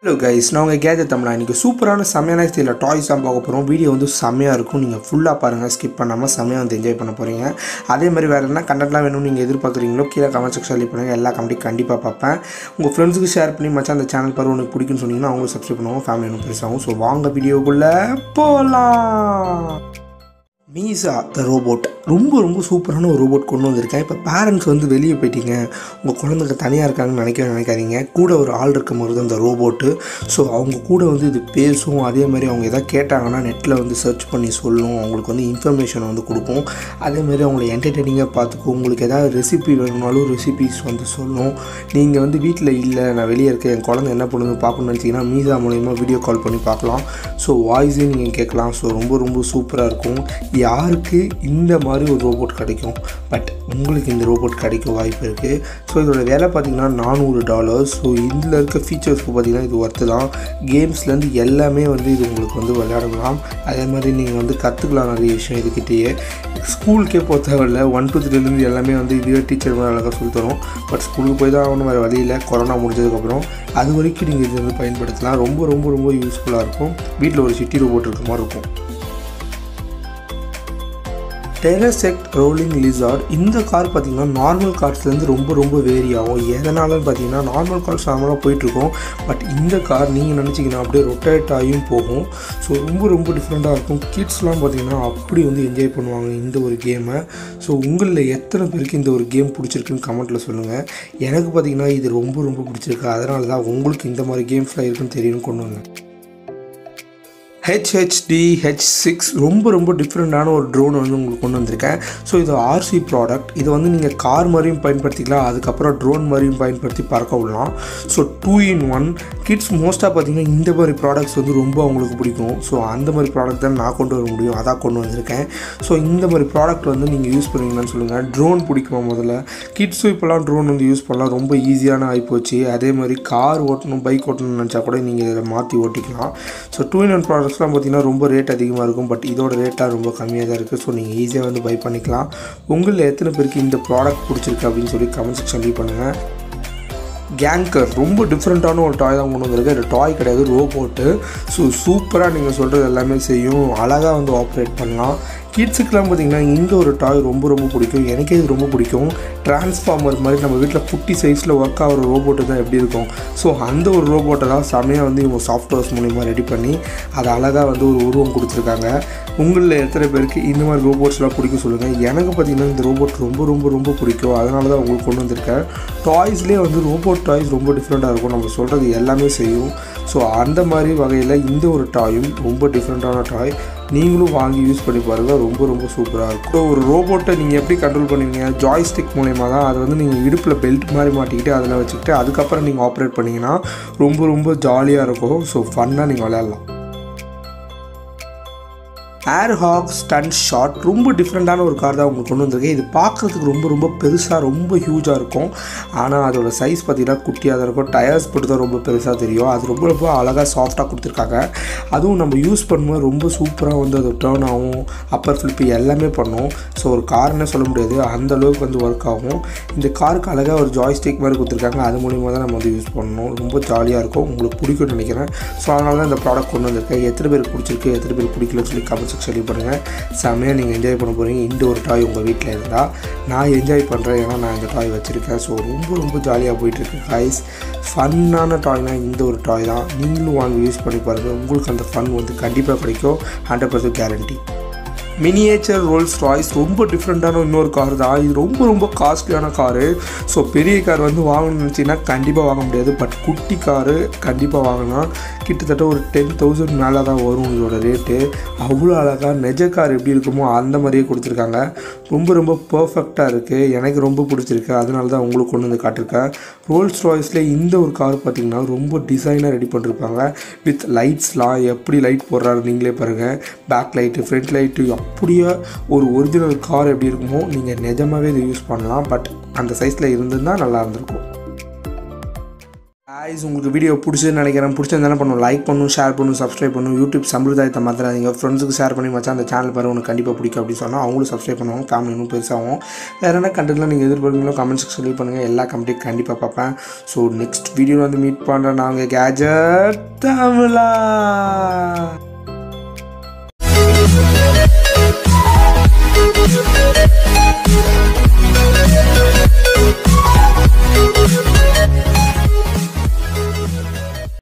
hello guys நான் உங்கள் gadget தமிழா இன்றைக்கி சூப்பரான செம்மையான ஸ்டைலில் டாய்ஸ் தான் பார்க்க போகிறோம் வீடியோ வந்து செம்மையாக இருக்கும் நீங்கள் ஃபுல்லாக பாருங்கள் ஸ்கிப் பண்ணாமல் செம்மையாக வந்து என்ஜாய் பண்ண போகிறீங்க அதே மாதிரி வேறு என்ன கண்டென்ட்லாம் வேணும்னு நீங்கள் எதிர்பார்க்குறீங்களோ கீழே கமெண்ட் செக்ஷன் லீவ் பண்ணுங்கள் எல்லா கமெண்ட்டையும் கண்டிப்பாக பார்ப்பேன் உங்கள் ஃப்ரெண்ட்ஸுக்கு ஷேர் பண்ணி மச்சான் அந்த சேனல் பாரு உனக்கு பிடிக்குன்னு சொன்னீங்கன்னா அவங்களும் சப்ஸ்கிரைப் பண்ணுவாங்க ஃபேமிலி இன்னும் பெருசாகும் ஸோ வாங்க வீடியோக்குள்ளே போகலாம் மீசா த ரோபோட் ரொம்ப ரொம்ப சூப்பரான ஒரு ரோபோட் கொண்டு வந்திருக்கேன் இப்போ பேரண்ட்ஸ் வந்து வெளியே போயிட்டீங்க உங்கள் குழந்தைங்க தனியாக இருக்காங்கன்னு நினைக்க நினைக்காதீங்க கூட ஒரு ஆள் இருக்க மாதிரி தான் இந்த ரோபோட்டு ஸோ அவங்க கூட வந்து இது பேசும் அதே மாதிரி அவங்க எதாவது கேட்டாங்கன்னா நெட்டில் வந்து சர்ச் பண்ணி சொல்லும் அவங்களுக்கு வந்து இன்ஃபர்மேஷன் வந்து கொடுக்கும் அதே மாதிரி அவங்கள என்டர்டெய்னிங்காக பார்த்துக்கும் உங்களுக்கு ஏதாவது ரெசிபி வேணும்னாலும் ரெசிபிஸ் வந்து சொல்லும் நீங்கள் வந்து வீட்டில் இல்லை நான் வெளியே இருக்கேன் என் குழந்தை என்ன பண்ணுது பார்க்கணும்னு நினச்சிங்கன்னா மீசா மூலயமா வீடியோ கால் பண்ணி பார்க்கலாம் ஸோ வாய்ஸே நீங்கள் கேட்கலாம் ஸோ ரொம்ப ரொம்ப சூப்பராக இருக்கும் யாருக்கு இந்த மாதிரி ஒரு ரோபோட் கிடைக்கும் பட் உங்களுக்கு இந்த ரோபோட் கிடைக்க வாய்ப்பு இருக்குது ஸோ இதோட விலை பார்த்தீங்கன்னா நானூறு டாலர்ஸ் ஸோ இதில் இருக்க ஃபீச்சர்ஸ்க்கு பார்த்தீங்கன்னா இது ஒர்த்து தான் கேம்ஸ்லேருந்து எல்லாமே வந்து இது உங்களுக்கு வந்து விளையாடலாம் அதே மாதிரி நீங்கள் வந்து கற்றுக்கலாம் நிறைய விஷயம் இதுக்கிட்டேயே ஸ்கூலுக்கே போக தேவையில்ல ஒன் டூ த்ரீலேருந்து எல்லாமே வந்து இதுவே டீச்சர் மாதிரி அழகாக சொல்லி தரும் பட் ஸ்கூலுக்கு போய் தான் ஆகணும் வேறு வழியில் கொரோனா முடிஞ்சதுக்கப்புறம் அது வரைக்கும் நீங்கள் இது வந்து பயன்படுத்தலாம் ரொம்ப ரொம்ப ரொம்ப யூஸ்ஃபுல்லாக இருக்கும் வீட்டில் ஒரு சிட்டி ரோபோட் இருக்க மாதிரி இருக்கும் டெரசெக்ட் ரோலிங் லிசார்ட் இந்த கார் பார்த்தீங்கன்னா நார்மல் கார்ஸ்லேருந்து ரொம்ப ரொம்ப வேரி ஆகும் எதனாலன்னு பார்த்தீங்கன்னா நார்மல் கார்ஸ் நார்மலாக போயிட்டுருக்கோம் பட் இந்த கார் நீங்கள் நினச்சிங்கன்னா அப்படியே ரொட்டேட் ஆகியும் போகும் ஸோ ரொம்ப ரொம்ப டிஃப்ரெண்ட்டாக இருக்கும் கிட்ஸ்லாம் பார்த்தீங்கன்னா அப்படி வந்து என்ஜாய் பண்ணுவாங்க இந்த ஒரு கேமை ஸோ உங்களில் எத்தனை பேருக்கு இந்த ஒரு கேம் பிடிச்சிருக்குன்னு கமெண்ட்டில் சொல்லுங்கள் எனக்கு பார்த்தீங்கன்னா இது ரொம்ப ரொம்ப பிடிச்சிருக்கு அதனால தான் உங்களுக்கு இந்த மாதிரி கேம்ஸ்லாம் இருக்குன்னு தெரியும்னு கொண்டு வந்தேன் ஹெச்ஹெச்டி ஹெச் சிக்ஸ் ரொம்ப ரொம்ப டிஃப்ரெண்ட்டான ஒரு ட்ரோன் வந்து உங்களுக்கு கொண்டு வந்திருக்கேன் ஸோ இது ஆர்சி ப்ராடக்ட் இது வந்து நீங்கள் கார் மாதிரியும் பயன்படுத்திக்கலாம் அதுக்கப்புறம் ட்ரோன் மாதிரியும் பயன்படுத்தி பறக்க விடலாம் so two in one kids மோஸ்ட்டாக பார்த்தீங்கன்னா இந்த மாதிரி ப்ராடக்ட்ஸ் வந்து ரொம்ப அவங்களுக்கு பிடிக்கும் ஸோ அந்த மாதிரி ப்ராடக்ட் தான் நான் கொண்டு வர முடியும் அதான் கொண்டு வந்திருக்கேன் ஸோ இந்த மாதிரி ப்ராடக்ட் வந்து நீங்கள் யூஸ் பண்ணுவீங்கன்னு சொல்லுங்கள் ட்ரோன் பிடிக்குமா முதல்ல கிட்ஸும் இப்போலாம் ட்ரோன் வந்து யூஸ் பண்ணலாம் ரொம்ப ஈஸியான ஆகிப்போச்சு அதே மாதிரி கார் ஓட்டணும் பைக் ஓட்டணும்னு நினச்சா கூட நீங்கள் இதை மாற்றி ஓட்டிக்கலாம் ஸோ டூ இன் ஒன் ப்ராடக்ட்ஸ்லாம் பார்த்தீங்கன்னா ரொம்ப ரேட் அதிகமாக இருக்கும் பட் இதோட ரேட்டாக ரொம்ப கம்மியாக தான் இருக்குது ஸோ நீங்கள் ஈஸியாக வந்து பை பண்ணிக்கலாம் உங்களில் எத்தனை பேருக்கு இந்த ப்ராடக்ட் பிடிச்சிருக்கு அப்படின்னு சொல்லி கமெண்ட் செக்ஷன் லீவ் பண்ணுங்கள் கேங்கர் ரொம்ப டிஃப்ரெண்ட்டான ஒரு டாய் தான் கொண்டு வந்திருக்கு இது டாய் கிடையாது ரோபோட்டு ஸோ சூப்பராக நீங்கள் சொல்கிறது எல்லாமே செய்யும் அழகாக வந்து ஆப்ரேட் பண்ணலாம் கிட்ஸுக்கெலாம் பார்த்தீங்கன்னா இந்த ஒரு டாய் ரொம்ப ரொம்ப பிடிக்கும் எனக்கே இது ரொம்ப பிடிக்கும் டிரான்ஸ்ஃபார்மர் மாதிரி நம்ம வீட்டில் குட்டி சைஸில் ஒர்க் ஆகிற ரோபோட்டு தான் எப்படி இருக்கும் ஸோ அந்த ஒரு ரோபோட்டை தான் செமையாக வந்து இவங்க சாஃப்ட்வேர்ஸ் மூலிமா ரெடி பண்ணி அதை அழகாக வந்து ஒரு உருவம் கொடுத்துருக்காங்க உங்களில் எத்தனை பேருக்கு இந்த மாதிரி ரோபோட்ஸ்லாம் பிடிக்கும் சொல்லுங்கள் எனக்கு பார்த்தீங்கன்னா இந்த ரோபோட் ரொம்ப ரொம்ப ரொம்ப பிடிக்கும் அதனால தான் உங்களுக்கு கொண்டு வந்திருக்கேன் டாய்ஸ்லேயே வந்து ரோபோட் டாய்ஸ் ரொம்ப டிஃப்ரெண்ட்டாக இருக்கும் நம்ம சொல்கிறது எல்லாமே செய்யும் ஸோ அந்த மாதிரி வகையில் இந்த ஒரு டாயும் ரொம்ப டிஃப்ரெண்ட்டான டாய் நீங்களும் வாங்கி யூஸ் பண்ணி பாருங்கள் ரொம்ப ரொம்ப சூப்பராக இருக்கும் ஒரு ரோபோட்டை நீங்கள் எப்படி கண்ட்ரோல் பண்ணுவீங்க ஜாய்ஸ்டிக் மூலயமா தான் அதை வந்து நீங்கள் இடுப்பில் பெல்ட் மாதிரி மாட்டிக்கிட்டு அதில் வச்சுக்கிட்டு அதுக்கப்புறம் நீங்கள் ஆப்ரேட் பண்ணிங்கன்னா ரொம்ப ரொம்ப ஜாலியாக இருக்கும் ஸோ ஃபன்னாக நீங்கள் விளையாடலாம் ஏர் ஹாக் ஸ்டன் ஷாட் ரொம்ப டிஃப்ரெண்ட்டான ஒரு கார் தான் உங்களுக்கு கொண்டு வந்திருக்கேன் இது பார்க்குறதுக்கு ரொம்ப ரொம்ப பெருசாக ரொம்ப ஹியூஜாக இருக்கும் ஆனால் அதோட சைஸ் பார்த்தீங்கன்னா குட்டியாக தான் இருக்கும் டயர்ஸ் போட்டு தான் ரொம்ப பெருசாக தெரியும் அது ரொம்ப ரொம்ப அழகாக சாஃப்டாக கொடுத்துருக்காங்க அதுவும் நம்ம யூஸ் பண்ணும்போது ரொம்ப சூப்பராக வந்து அது டேர்ன் ஆகும் அப்பர் ஃபிளிப்பு எல்லாமே பண்ணும் ஸோ ஒரு கார்னே சொல்ல முடியாது அந்த அளவுக்கு வந்து ஒர்க் ஆகும் இந்த காருக்கு அழகாக ஒரு ஜாய்ஸ்டிக் மாதிரி கொடுத்துருக்காங்க அது மூலிமா தான் நம்ம வந்து யூஸ் பண்ணணும் ரொம்ப ஜாலியாக இருக்கும் உங்களுக்கு பிடிக்கும்னு நினைக்கிறேன் ஸோ அதனால தான் இந்த ப்ராடக்ட் கொண்டு வந்திருக்கேன் எத்தனை பேருக்கு பிடிச்சிருக்கு எத்தனை பேருக்கு பிடிக்கலன்னு சொல்லி கமெண்ட் செக்ஷன் பண்ணுங்கள் செம்மையாக நீங்கள் என்ஜாய் பண்ண போகிறீங்க இந்த ஒரு டாய் உங்கள் வீட்டில் இருந்தால் நான் என்ஜாய் பண்ணுறேன் ஏன்னா நான் இந்த டாய் வச்சுருக்கேன் ஸோ ரொம்ப ரொம்ப ஜாலியாக போயிட்டுருக்கு காய்ஸ் ஃபன்னான டாய்னால் இந்த ஒரு டாய் தான் நீங்களும் வாங்கி யூஸ் பண்ணி பாருங்கள் உங்களுக்கு அந்த ஃபன் வந்து கண்டிப்பாக கிடைக்கும் hundred percent guarantee miniature Rolls Royce ரொம்ப டிஃப்ரெண்ட்டான இன்னொரு கார் தான் இது ரொம்ப ரொம்ப காஸ்ட்லியான காரு ஸோ பெரிய கார் வந்து வாங்கணும்னு நினச்சிங்கன்னா கண்டிப்பாக வாங்க முடியாது பட் குட்டி காரு கண்டிப்பாக வாங்கினா கிட்டத்தட்ட ஒரு டென் தௌசண்ட் மேலே தான் வரும் இதோட ரேட்டு அவ்வளோ அழகாக நெஜ கார் எப்படி இருக்குமோ அந்த மாதிரியே கொடுத்துருக்காங்க ரொம்ப ரொம்ப பர்ஃபெக்டாக இருக்குது எனக்கு ரொம்ப பிடிச்சிருக்கு அதனால தான் உங்களுக்கு கொண்டு வந்து காட்டிருக்கேன் ரோல்ஸ் ராய்ஸில் இந்த ஒரு கார் பார்த்திங்கன்னா ரொம்ப டிசைனாக ரெடி பண்ணிருப்பாங்க வித் லைட்ஸ்லாம் எப்படி லைட் போடுறாரு நீங்களே பாருங்கள் பேக் லைட்டு ஃப்ரண்ட் லைட்டு அப்படியே ஒரு ஒரிஜினல் கார் எப்படி இருக்குமோ நீங்கள் நிஜமாகவே இதை யூஸ் பண்ணலாம் பட் அந்த சைஸில் இருந்திருந்தால் நல்லா இருந்திருக்கும் guys உங்களுக்கு வீடியோ பிடிச்சதுன்னு நினைக்கிறேன் பிடிச்சிருந்தா என்ன பண்ணணும் லைக் பண்ணணும் ஷேர் பண்ணணும் சப்ஸ்கிரைப் பண்ணணும் யூடியூப் சம்பிரதாயத்தை மாத்திராதீங்க ஃப்ரெண்ட்ஸுக்கு ஷேர் பண்ணி மச்சான் அந்த சேனல் பாரு உனக்கு கண்டிப்பாக பிடிக்கும் அப்படின்னு சொன்னால் அவங்களும் சப்ஸ்கிரைப் பண்ணுவாங்க ஃபேமிலி இன்னும் பெருசாகும் வேறு என்ன கண்டென்ட்லாம் நீங்கள் எதிர்பார்க்குறீங்களோ கமெண்ட் செக்ஷனில் பண்ணுங்கள் எல்லா கமெண்ட்டையும் கண்டிப்பாக பார்ப்பேன் ஸோ நெக்ஸ்ட் வீடியோ வந்து மீட் பண்ணுறேன் நாங்கள் கேஜட் தமிழா